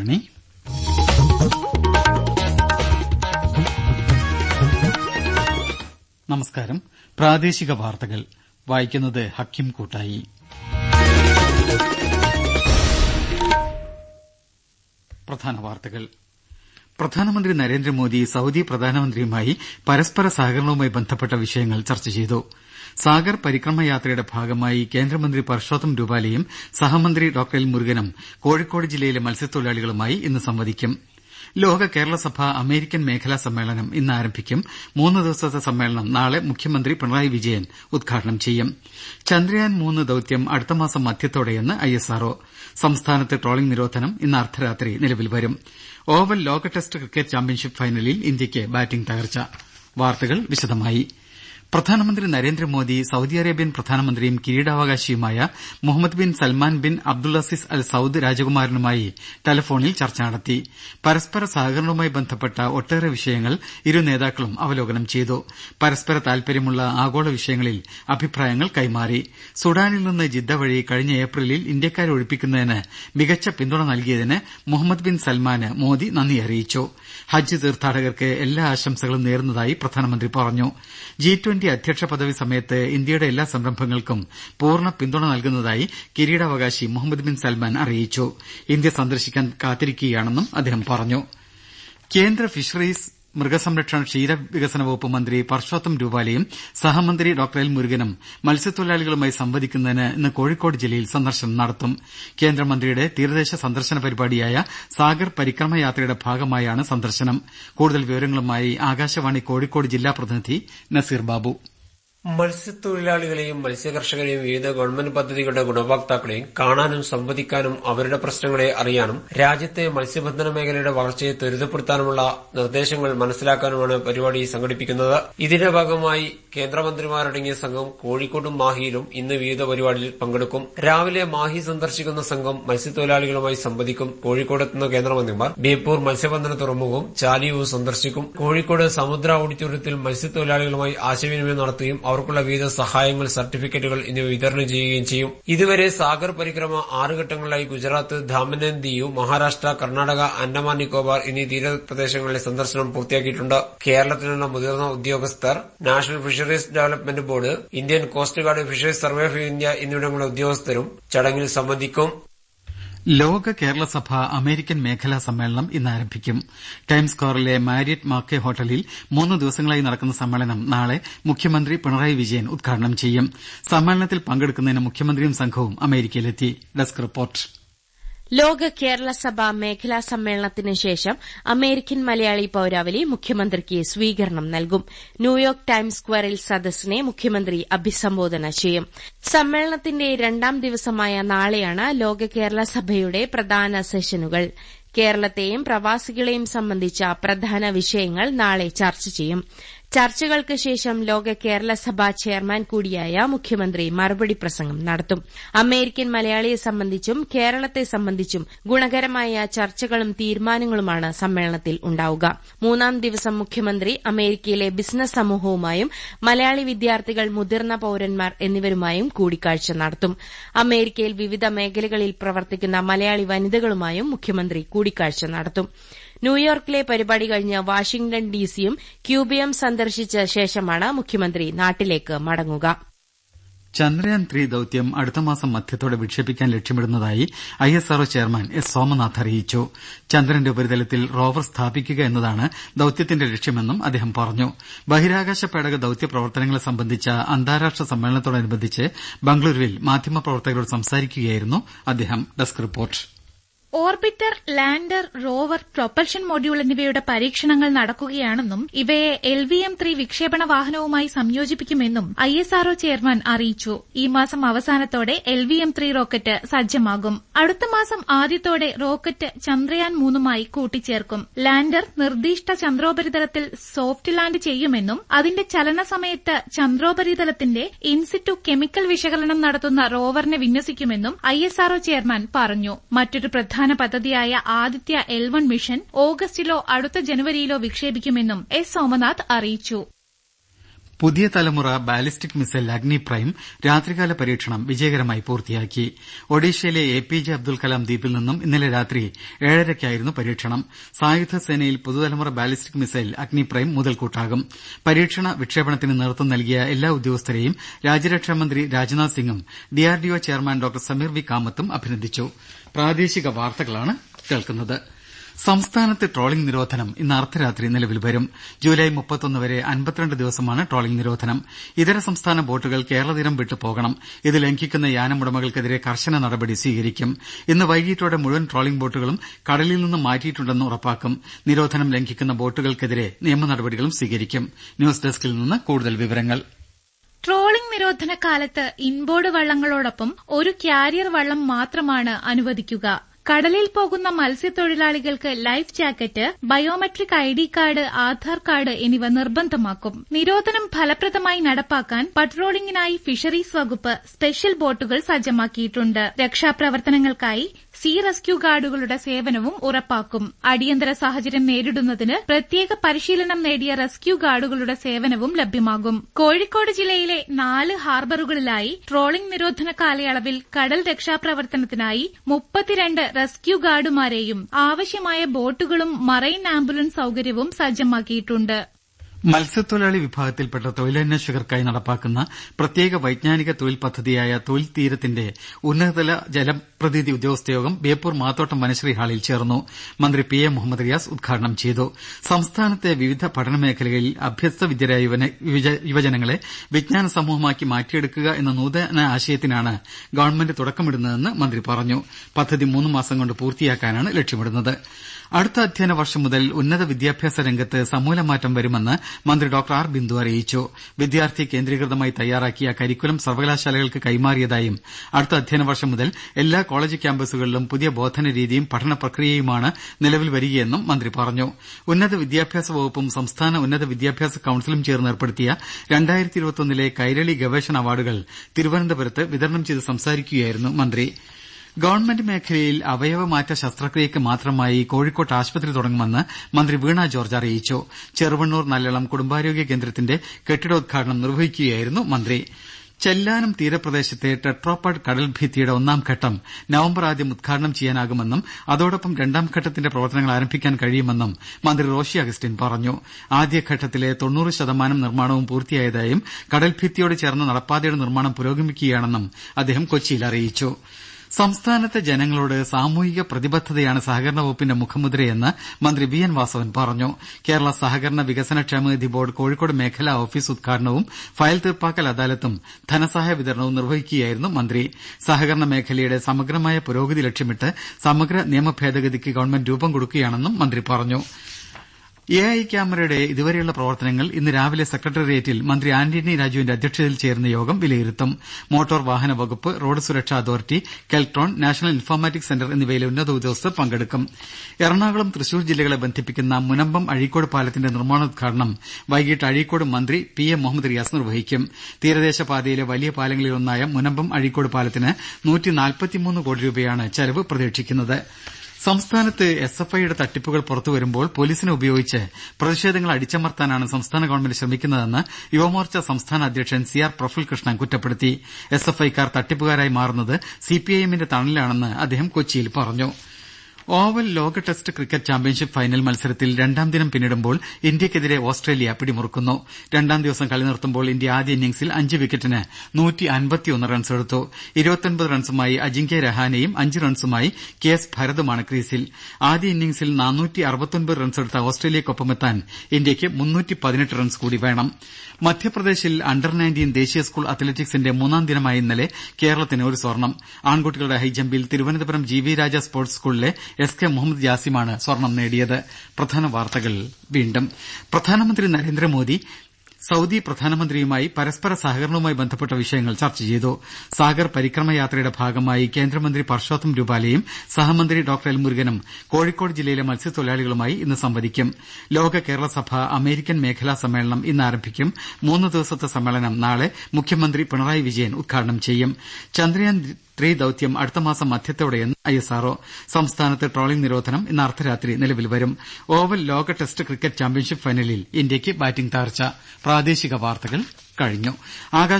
ആകാശവാണി നമസ്കാരം പ്രാദേശിക വാർത്തകൾ വായിക്കുന്നത് ഹക്കിം കൂട്ടായി പ്രധാന വാർത്തകൾ പ്രധാനമന്ത്രി നരേന്ദ്രമോദി സൌദി പ്രധാനമന്ത്രിയുമായി പരസ്പര സഹകരണവുമായി ബന്ധപ്പെട്ട വിഷയങ്ങൾ ചർച്ച ചെയ്തു സാഗർ പരിക്രമ യാത്രയുടെ ഭാഗമായി കേന്ദ്രമന്ത്രി പർഷോത്തം രൂപാലയും സഹമന്ത്രി ഡോക്ടർ എൽ മുരുകനും കോഴിക്കോട് ജില്ലയിലെ മത്സ്യത്തൊഴിലാളികളുമായി ഇന്ന് സംവദിക്കും ലോക കേരളസഭ അമേരിക്കൻ മേഖലാ സമ്മേളനം ഇന്ന് ആരംഭിക്കും മൂന്ന് ദിവസത്തെ സമ്മേളനം നാളെ മുഖ്യമന്ത്രി പിണറായി വിജയൻ ഉദ്ഘാടനം ചെയ്യും ചന്ദ്രയാൻ മൂന്ന് ദൌത്യം അടുത്തമാസം മധ്യത്തോടെയെന്ന് ഐ എസ് ആർ ഒ സംസ്ഥാനത്ത് ട്രോളിംഗ് നിരോധനം ഇന്ന് അർദ്ധരാത്രി നിലവിൽ വരും ഓവൽ ലോക ടെസ്റ്റ് ക്രിക്കറ്റ് ചാമ്പ്യൻഷിപ്പ് ഫൈനലിൽ ഇന്ത്യയ്ക്ക് ബാറ്റിംഗ് തകർച്ച വാർത്തകൾ വിശദമായി പ്രധാനമന്ത്രി നരേന്ദ്രമോദി സൌദി അറേബ്യൻ പ്രധാനമന്ത്രിയും കിരീടാവകാശിയുമായ Mohammed bin Salman bin Abdulaziz Al Saud രാജകുമാരനുമായി ടെലഫോണിൽ ചർച്ച നടത്തി പരസ്പര സഹകരണവുമായി ബന്ധപ്പെട്ട ഒട്ടേറെ വിഷയങ്ങൾ ഇരു നേതാക്കളും അവലോകനം ചെയ്തു പരസ്പര താൽപര്യമുള്ള ആഗോള വിഷയങ്ങളിൽ അഭിപ്രായങ്ങൾ കൈമാറി സുഡാനിൽ നിന്ന് ജിദ്ദ വഴി കഴിഞ്ഞ ഏപ്രിലിൽ ഇന്ത്യക്കാരെ ഒഴിപ്പിക്കുന്നതിന് മികച്ച പിന്തുണ നൽകിയതിന് മുഹമ്മദ് ബിൻ സൽമാന് മോദി നന്ദി അറിയിച്ചു ഹജ്ജ് തീർത്ഥാടകർക്ക് എല്ലാ ആശംസകളും നേർന്നതായി പ്രധാനമന്ത്രി പറഞ്ഞു ജി ട്വന്റി അധ്യക്ഷ പദവി സമയത്ത് ഇന്ത്യയുടെ എല്ലാ സംരംഭങ്ങൾക്കും പൂർണ്ണ പിന്തുണ നൽകുന്നതായി കിരീടാവകാശി മുഹമ്മദ് ബിൻ സൽമാൻ അറിയിച്ചു ഇന്ത്യ സന്ദർശിക്കാൻ കാത്തിരിക്കുകയാണെന്നും അദ്ദേഹം പറഞ്ഞു കേന്ദ്ര ഫിഷറീസ് മൃഗസംരക്ഷണ ക്ഷീരവികസന വകുപ്പ് മന്ത്രി പർഷോത്തം രൂപാലയും സഹമന്ത്രി ഡോക്ടർ എൽ മുരുകനും മത്സ്യത്തൊഴിലാളികളുമായി സംവദിക്കുന്നതിന് ഇന്ന് കോഴിക്കോട് ജില്ലയിൽ സന്ദർശനം നടത്തും കേന്ദ്രമന്ത്രിയുടെ തീരദേശ സന്ദർശന പരിപാടിയായ സാഗർ പരിക്രമ യാത്രയുടെ ഭാഗമായാണ് സന്ദർശനം കൂടുതൽ വിവരങ്ങളുമായി ആകാശവാണി കോഴിക്കോട് ജില്ലാ പ്രതിനിധി നസീർ ബാബു മത്സ്യത്തൊഴിലാളികളെയും മത്സ്യകർഷകരെയും വിവിധ ഗവൺമെന്റ് പദ്ധതികളുടെ ഗുണഭോക്താക്കളെയും കാണാനും സംവദിക്കാനും അവരുടെ പ്രശ്നങ്ങളെ അറിയാനും രാജ്യത്തെ മത്സ്യബന്ധന മേഖലയുടെ വളർച്ചയെ ത്വരിതപ്പെടുത്താനുമുള്ള നിർദ്ദേശങ്ങൾ മനസ്സിലാക്കാനുമാണ് പരിപാടി സംഘടിപ്പിക്കുന്നത് ഇതിന്റെ ഭാഗമായി കേന്ദ്രമന്ത്രിമാരടങ്ങിയ സംഘം കോഴിക്കോടും മാഹിയിലും ഇന്ന് വിവിധ പരിപാടിയിൽ പങ്കെടുക്കും രാവിലെ മാഹി സന്ദർശിക്കുന്ന സംഘം മത്സ്യത്തൊഴിലാളികളുമായി സംവദിക്കും കോഴിക്കോടെത്തുന്ന കേന്ദ്രമന്ത്രിമാർ ബേപ്പൂർ മത്സ്യബന്ധന തുറമുഖവും ചാലിയവും സന്ദർശിക്കും കോഴിക്കോട് സമുദ്ര ഓഡിറ്റോറിയത്തിൽ മത്സ്യത്തൊഴിലാളികളുമായി ആശയവിനിമയം നടത്തുകയും അവർക്കുള്ള വിവിധ സഹായങ്ങൾ സർട്ടിഫിക്കറ്റുകൾ എന്നിവ വിതരണം ചെയ്യുകയും ചെയ്യും ഇതുവരെ സാഗർ പരിക്രമ ആറ് ഘട്ടങ്ങളിലായി ഗുജറാത്ത് ധാമൻ ആൻഡ് ദിയു മഹാരാഷ്ട്ര കർണാടക അൻഡമാൻ നിക്കോബാർ എന്നീ തീരപ്രദേശങ്ങളിലെ സന്ദർശനം പൂർത്തിയാക്കിയിട്ടുണ്ട് കേരളത്തിലുള്ള മുതിർന്ന ഉദ്യോഗസ്ഥർ National Fisheries Development Board Indian Coast Guard Fisheries Survey of India എന്നിവിടങ്ങളിലെ ഉദ്യോഗസ്ഥരും ചടങ്ങിൽ സംബന്ധിക്കും ലോക കേരള സഭ അമേരിക്കൻ മേഖലാ സമ്മേളനം ഇന്ന് ആരംഭിക്കും ടൈംസ് സ്ക്വയറിലെ മാരിയറ്റ് മാർക്കെ ഹോട്ടലിൽ മൂന്ന് ദിവസങ്ങളായി നടക്കുന്ന സമ്മേളനം നാളെ മുഖ്യമന്ത്രി പിണറായി വിജയൻ ഉദ്ഘാടനം ചെയ്യും സമ്മേളനത്തിൽ പങ്കെടുക്കുന്നതിന് മുഖ്യമന്ത്രിയും സംഘവും അമേരിക്കയിലെത്തി ഡെസ്ക് റിപ്പോർട്ട് ലോക കേരള സഭ മേഖലാ സമ്മേളനത്തിന് ശേഷം അമേരിക്കൻ മലയാളി പൌരാവലി മുഖ്യമന്ത്രിക്ക് സ്വീകരണം നൽകും ന്യൂയോർക്ക് ടൈംസ് സ്ക്വയറിൽ സദസ്സിനെ മുഖ്യമന്ത്രി അഭിസംബോധന ചെയ്യും സമ്മേളനത്തിന്റെ രണ്ടാം ദിവസമായ നാളെയാണ് ലോക കേരള സഭയുടെ പ്രധാന സെഷനുകൾ കേരളത്തെയും പ്രവാസികളെയും സംബന്ധിച്ച പ്രധാന വിഷയങ്ങൾ നാളെ ചർച്ച ചെയ്യും ചർച്ചകൾക്ക് ശേഷം ലോക കേരള സഭ ചെയർമാൻ കൂടിയായ മുഖ്യമന്ത്രി മറുപടി പ്രസംഗം നടത്തും അമേരിക്കൻ മലയാളിയെ സംബന്ധിച്ചും കേരളത്തെ സംബന്ധിച്ചും ഗുണകരമായ ചർച്ചകളും തീരുമാനങ്ങളുമാണ് സമ്മേളനത്തിൽ ഉണ്ടാവുക മൂന്നാം ദിവസം മുഖ്യമന്ത്രി അമേരിക്കയിലെ ബിസിനസ് സമൂഹവുമായും മലയാളി വിദ്യാർത്ഥികൾ മുതിർന്ന പൌരന്മാർ എന്നിവരുമായും കൂടിക്കാഴ്ച നടത്തും അമേരിക്കയിൽ വിവിധ മേഖലകളിൽ പ്രവർത്തിക്കുന്ന മലയാളി വനിതകളുമായും മുഖ്യമന്ത്രി കൂടിക്കാഴ്ച നടത്തും ന്യൂയോർക്കിലെ പരിപാടി കഴിഞ്ഞ് വാഷിംഗ്ടൺ ഡിസിയും ക്യൂബിയം സന്ദർശിച്ച ശേഷമാണ് മുഖ്യമന്ത്രി നാട്ടിലേക്ക് മടങ്ങുക ചന്ദ്രയാൻ ത്രീ ദൌത്യം അടുത്ത മാസം മധ്യത്തോടെ വിക്ഷേപിക്കാൻ ലക്ഷ്യമിടുന്നതായി I S RO chairman S Somanath അറിയിച്ചു ചന്ദ്രന്റെ ഉപരിതലത്തിൽ റോവർ സ്ഥാപിക്കുക എന്നതാണ് ദൌത്യത്തിന്റെ ലക്ഷ്യമെന്നും അദ്ദേഹം പറഞ്ഞു ബഹിരാകാശ പേടക ദൌത്യ പ്രവർത്തനങ്ങളെ സംബന്ധിച്ച അന്താരാഷ്ട്ര സമ്മേളനത്തോടനുബന്ധിച്ച് ബംഗളൂരുവിൽ മാധ്യമപ്രവർത്തകരോട് സംസാരിക്കുകയായിരുന്നു അദ്ദേഹം desk report orbiter lander rover propulsion module എന്നിവയുടെ പരീക്ഷണങ്ങൾ നടക്കുകയാണെന്നും ഇവയെ എൽ വി എം ത്രീ വിക്ഷേപണ വാഹനവുമായി സംയോജിപ്പിക്കുമെന്നും ഐ എസ് ആർഒ ചെയർമാൻ അറിയിച്ചു ഈ മാസം അവസാനത്തോടെ L V M three rocket സജ്ജമാകും അടുത്ത മാസം ആദ്യത്തോടെ റോക്കറ്റ് ചന്ദ്രയാൻ മൂന്നുമായി കൂട്ടിച്ചേർക്കും ലാൻഡർ നിർദ്ദിഷ്ട ചന്ദ്രോപരിതലത്തിൽ സോഫ്റ്റ് ലാൻഡ് ചെയ്യുമെന്നും അതിന്റെ ചലന സമയത്ത് ചന്ദ്രോപരിതലത്തിന്റെ ഇൻസിറ്റു കെമിക്കൽ വിശകലനം നടത്തുന്ന റോവറിനെ വിന്യസിക്കുമെന്നും ഐ എസ് ആർഒ ചെയർമാൻ പറഞ്ഞു മറ്റൊരു പ്രധാന പദ്ധതിയായ ആദിത്യ എൽ വൺ മിഷൻ ഓഗസ്റ്റിലോ അടുത്ത ജനുവരിയിലോ വിക്ഷേപിക്കുമെന്നും എസ് സോമനാഥ് അറിയിച്ചു പുതിയ തലമുറ ബാലിസ്റ്റിക് മിസൈൽ അഗ്നി പ്രൈം രാത്രികാല പരീക്ഷണം വിജയകരമായി പൂർത്തിയാക്കി ഒഡീഷയിലെ A P J Abdul Kalam ദ്വീപിൽ നിന്നും ഇന്നലെ രാത്രി ഏഴരയ്ക്കായിരുന്നു പരീക്ഷണം സായുധ സേനയിൽ പുതുതലമുറ ബാലിസ്റ്റിക് മിസൈൽ അഗ്നി പ്രൈം മുതൽക്കൂട്ടാകും പരീക്ഷണ വിക്ഷേപണത്തിന് നേതൃത്വം നൽകിയ എല്ലാ ഉദ്യോഗസ്ഥരെയും രാജ്യരക്ഷാമന്ത്രി രാജ്നാഥ് സിംഗും DRDO chairman doctor Sameer V കാമത്തും അഭിനന്ദിച്ചു പ്രാദേശിക വാർത്തകളാണ് കേൾക്കുന്നത് സംസ്ഥാനത്ത് ട്രോളിംഗ് നിരോധനം ഇന്ന് അർദ്ധരാത്രി നിലവിൽ വരും ജൂലൈ മുപ്പത്തൊന്ന് വരെ അൻപത്തിരണ്ട് ദിവസമാണ് ട്രോളിംഗ് നിരോധനം ഇതര സംസ്ഥാന ബോട്ടുകൾ കേരളതീരം വിട്ടു പോകണം ഇത് ലംഘിക്കുന്ന യാനമുടമകൾക്കെതിരെ കർശന നടപടി സ്വീകരിക്കും ഇന്ന് വൈകിട്ടോടെ മുഴുവൻ ട്രോളിംഗ് ബോട്ടുകളും കടലിൽ നിന്ന് മാറ്റിയിട്ടുണ്ടെന്ന് ഉറപ്പാക്കും നിരോധനം ലംഘിക്കുന്ന ബോട്ടുകൾക്കെതിരെ നിയമ നടപടികളും സ്വീകരിക്കും ന്യൂസ് ഡെസ്കിൽ നിന്ന് കൂടുതൽ വിവരങ്ങൾ ട്രോളിംഗ് നിരോധന കാലത്ത് ഇൻബോർഡ് വള്ളങ്ങളോടൊപ്പം ഒരു ക്യാരിയർ വള്ളം മാത്രമാണ് അനുവദിക്കുക കടലിൽ പോകുന്ന മത്സ്യത്തൊഴിലാളികൾക്ക് life jacket biometric I D card Aadhaar card എന്നിവ നിർബന്ധമാക്കും നിരോധനം ഫലപ്രദമായി നടപ്പാക്കാൻ പട്രോളിംഗിനായി ഫിഷറീസ് വകുപ്പ് സ്പെഷ്യൽ ബോട്ടുകൾ സജ്ജമാക്കിയിട്ടുണ്ട് രക്ഷാപ്രവർത്തനങ്ങൾക്കായി സീ റെസ്ക്യൂ ഗാർഡുകളുടെ സേവനവും ഉറപ്പാക്കും അടിയന്തര സാഹചര്യം നേരിടുന്നതിന് പ്രത്യേക പരിശീലനം നേടിയ റെസ്ക്യൂ ഗാർഡുകളുടെ സേവനവും ലഭ്യമാകും കോഴിക്കോട് ജില്ലയിലെ നാല് ഹാർബറുകളിലായി ട്രോളിംഗ് നിരോധന കാലയളവിൽ കടൽ രക്ഷാപ്രവർത്തനത്തിനായി മുപ്പത്തിരണ്ട് റെസ്ക്യൂ ഗാർഡുമാരെയും ആവശ്യമായ ബോട്ടുകളും മറൈൻ ആംബുലൻസ് സൌകര്യവും സജ്ജമാക്കിയിട്ടുണ്ട് മത്സ്യത്തൊഴിലാളി വിഭാഗത്തിൽപ്പെട്ട തൊഴിലന്വേഷകർക്കായി നടപ്പാക്കുന്ന പ്രത്യേക വൈജ്ഞാനിക തൊഴിൽ പദ്ധതിയായ തൊഴിൽ തീരത്തിന്റെ ഉന്നതതല ജലപ്രതിനിധി ഉദ്യോഗസ്ഥയോഗം ബേപ്പൂർ മാത്തോട്ടം വനശ്രീ ഹാളിൽ ചേർന്നു മന്ത്രി പി എ മുഹമ്മദ് റിയാസ് ഉദ്ഘാടനം ചെയ്തു സംസ്ഥാനത്തെ വിവിധ പഠന മേഖലകളിൽ അഭ്യസ്തവിദ്യരായ യുവജനങ്ങളെ വിജ്ഞാന സമൂഹമാക്കി മാറ്റിയെടുക്കുക എന്ന നൂതന ആശയത്തിനാണ് ഗവൺമെന്റ് തുടക്കമിടുന്നതെന്ന് മന്ത്രി പറഞ്ഞു പദ്ധതി മൂന്ന് മാസം കൊണ്ട് പൂർത്തിയാക്കാനാണ് ലക്ഷ്യമിടുന്നത് അടുത്ത അധ്യയന വർഷം മുതൽ ഉന്നത വിദ്യാഭ്യാസ രംഗത്ത് സമൂലമാറ്റം വരുമെന്ന് മന്ത്രി ഡോക്ടർ ആർ ബിന്ദു അറിയിച്ചു വിദ്യാർത്ഥി കേന്ദ്രീകൃതമായി തയ്യാറാക്കിയ കരിക്കുലം സർവകലാശാലകൾക്ക് കൈമാറിയതായും അടുത്ത അധ്യയന വർഷം മുതൽ എല്ലാ കോളേജ് ക്യാമ്പസുകളിലും പുതിയ ബോധന രീതിയും പഠന പ്രക്രിയയുമാണ് നിലവിൽ വരികയെന്നും മന്ത്രി പറഞ്ഞു ഉന്നത വിദ്യാഭ്യാസ വകുപ്പും സംസ്ഥാന ഉന്നത വിദ്യാഭ്യാസ കൌൺസിലും ചേർന്ന് ഏർപ്പെടുത്തിയ രണ്ടായിരത്തി ഇരുപത്തൊന്നിലെ കൈരളി ഗവേഷണ അവാർഡുകൾ തിരുവനന്തപുരത്ത് വിതരണം ചെയ്ത് സംസാരിക്കുകയായിരുന്നു മന്ത്രി ഗവൺമെന്റ് മേഖലയിൽ അവയവമാറ്റ ശസ്ത്രക്രിയയ്ക്ക് മാത്രമായി കോഴിക്കോട്ട് ആശുപത്രി തുടങ്ങുമെന്ന് മന്ത്രി വീണ ജോർജ് അറിയിച്ചു ചെറുവണ്ണൂർ നല്ലളം കുടുംബാരോഗ്യ കേന്ദ്രത്തിന്റെ കെട്ടിടോദ്ഘാടനം നിർവഹിക്കുകയായിരുന്നു മന്ത്രി ചെല്ലാനം തീരപ്രദേശത്തെ ടെട്രോപാഡ് കടൽഭിത്തിയുടെ ഒന്നാം ഘട്ടം നവംബർ ആദ്യം ഉദ്ഘാടനം ചെയ്യാനാകുമെന്നും അതോടൊപ്പം രണ്ടാം ഘട്ടത്തിന്റെ പ്രവർത്തനങ്ങൾ ആരംഭിക്കാൻ കഴിയുമെന്നും മന്ത്രി റോഷി അഗസ്റ്റിൻ പറഞ്ഞു ആദ്യഘട്ടത്തിലെ തൊണ്ണൂറ് ശതമാനം നിർമ്മാണവും പൂർത്തിയായതായും കടൽഭിത്തിയോട് ചേർന്ന നടപ്പാതയുടെ നിർമ്മാണം പുരോഗമിക്കുകയാണെന്നും അദ്ദേഹം കൊച്ചിയിൽ അറിയിച്ചു സംസ്ഥാനത്തെ ജനങ്ങളോട് സാമൂഹിക പ്രതിബദ്ധതയാണ് സഹകരണ വകുപ്പിന്റെ മുഖമുദ്രയെന്ന് മന്ത്രി വി എൻ വാസവൻ പറഞ്ഞു കേരള സഹകരണ വികസന ക്ഷേമനിധി ബോർഡ് കോഴിക്കോട് മേഖലാ ഓഫീസ് ഉദ്ഘാടനവും ഫയൽ തീർപ്പാക്കൽ അദാലത്തും ധനസഹായ വിതരണവും നിർവഹിക്കുകയായിരുന്നു മന്ത്രി സഹകരണ മേഖലയുടെ സമഗ്രമായ പുരോഗതി ലക്ഷ്യമിട്ട് സമഗ്ര നിയമ ഭേദഗതിക്ക് ഗവൺമെന്റ് രൂപം കൊടുക്കുകയാണെന്നും മന്ത്രി പറഞ്ഞു എ ഐ ക്യാമറയുടെ ഇതുവരെയുള്ള പ്രവർത്തനങ്ങൾ ഇന്ന് രാവിലെ സെക്രട്ടേറിയറ്റിൽ മന്ത്രി ആന്റണി രാജുവിന്റെ അധ്യക്ഷതയിൽ ചേരുന്ന യോഗം വിലയിരുത്തും മോട്ടോർ വാഹന വകുപ്പ് റോഡ് സുരക്ഷാ authority Keltron National Informatics Centre എന്നിവയിലെ ഉന്നത ഉദ്യോഗസ്ഥർ പങ്കെടുക്കും എറണാകുളം തൃശൂർ ജില്ലകളെ ബന്ധിപ്പിക്കുന്ന മുനമ്പം അഴീക്കോട് പാലത്തിന്റെ നിർമ്മാണോദ്ഘാടനം വൈകിട്ട് അഴീക്കോട് മന്ത്രി പി എ മുഹമ്മദ് റിയാസ് നിർവഹിക്കും തീരദേശ പാതയിലെ വലിയ പാലങ്ങളിലൊന്നായ മുനമ്പം അഴീക്കോട് പാലത്തിന് കോടി രൂപയാണ് ചെലവ് പ്രതീക്ഷിക്കുന്നത് സംസ്ഥാനത്ത് എസ് എഫ് ഐയുടെ തട്ടിപ്പുകൾ പുറത്തുവരുമ്പോൾ പോലീസിനെ ഉപയോഗിച്ച് പ്രതിഷേധങ്ങൾ അടിച്ചമർത്താനാണ് സംസ്ഥാന ഗവൺമെന്റ് ശ്രമിക്കുന്നതെന്ന് യുവമോർച്ച സംസ്ഥാന അധ്യക്ഷൻ സി ആർ പ്രഫുൽ കൃഷ്ണൻ കുറ്റപ്പെടുത്തി എസ് എഫ് ഐക്കാർ തട്ടിപ്പുകാരായി മാറുന്നത് സിപിഐഎമ്മിന്റെ തണലിലാണെന്ന് അദ്ദേഹം കൊച്ചിയിൽ പറഞ്ഞു ഓവൽ ലോക ടെസ്റ്റ് ക്രിക്കറ്റ് ചാമ്പ്യൻഷിപ്പ് ഫൈനൽ മത്സരത്തിൽ രണ്ടാം ദിനം പിന്നിടുമ്പോൾ ഇന്ത്യക്കെതിരെ ഓസ്ട്രേലിയ പിടിമുറുക്കുന്നു രണ്ടാം ദിവസം കളി നിർത്തുമ്പോൾ ഇന്ത്യ ആദ്യ ഇന്നിംഗ്സിൽ അഞ്ച് വിക്കറ്റിന് റൺസെടുത്തു റൺസുമായി അജിങ്ക്യ രഹാനെയും അഞ്ച് റൺസുമായി കെ എസ് ഭരതുമാണ് ക്രീസിൽ ആദ്യ ഇന്നിംഗ്സിൽ റൺസെടുത്ത ഓസ്ട്രേലിയക്കൊപ്പമെത്താൻ ഇന്ത്യക്ക് റൺസ് കൂടി വേണം മധ്യപ്രദേശിൽ അണ്ടർ നയൻറ്റീൻ ദേശീയ സ്കൂൾ അത്ലറ്റിക്സിന്റെ മൂന്നാം ദിനമായ ഇന്നലെ കേരളത്തിന് ഒരു സ്വർണം ആൺകുട്ടികളുടെ ഹൈജമ്പിൽ Thiruvananthapuram G V Raja sports സ്കൂളിലെ എസ് കെ മുഹമ്മദ് ജാസിമാണ് സ്വർണം നേടിയത് പ്രധാന വാർത്തകൾ വീണ്ടും പ്രധാനമന്ത്രി നരേന്ദ്രമോദി സൌദി പ്രധാനമന്ത്രിയുമായി പരസ്പര സഹകരണവുമായി ബന്ധപ്പെട്ട വിഷയങ്ങൾ ചർച്ച ചെയ്തു സാഗർ പരിക്രമ യാത്രയുടെ ഭാഗമായി കേന്ദ്രമന്ത്രി പർഷോത്തം രൂപാലയും സഹമന്ത്രി ഡോക്ടർ എൽ മുരുകനും കോഴിക്കോട് ജില്ലയിലെ മത്സ്യത്തൊഴിലാളികളുമായി ഇന്ന് സംവദിക്കും ലോക കേരള സഭ അമേരിക്കൻ മേഖലാ സമ്മേളനം ഇന്ന് ആരംഭിക്കും മൂന്ന് ദിവസത്തെ സമ്മേളനം നാളെ മുഖ്യമന്ത്രി പിണറായി വിജയൻ ഉദ്ഘാടനം ചെയ്യും ചന്ദ്രയാൻ ത്രീ ദൌത്യം അടുത്ത മാസം മധ്യത്തോടെയെന്ന് ഐഎസ്ആർഒ സംസ്ഥാനത്ത് ട്രോളിംഗ് നിരോധനം ഇന്ന് അർദ്ധരാത്രി നിലവിൽ വരും ഓവൽ ലോക ടെസ്റ്റ് ക്രിക്കറ്റ് ചാമ്പ്യൻഷിപ്പ് ഫൈനലിൽ ഇന്ത്യക്ക് ബാറ്റിംഗ് തകർച്ച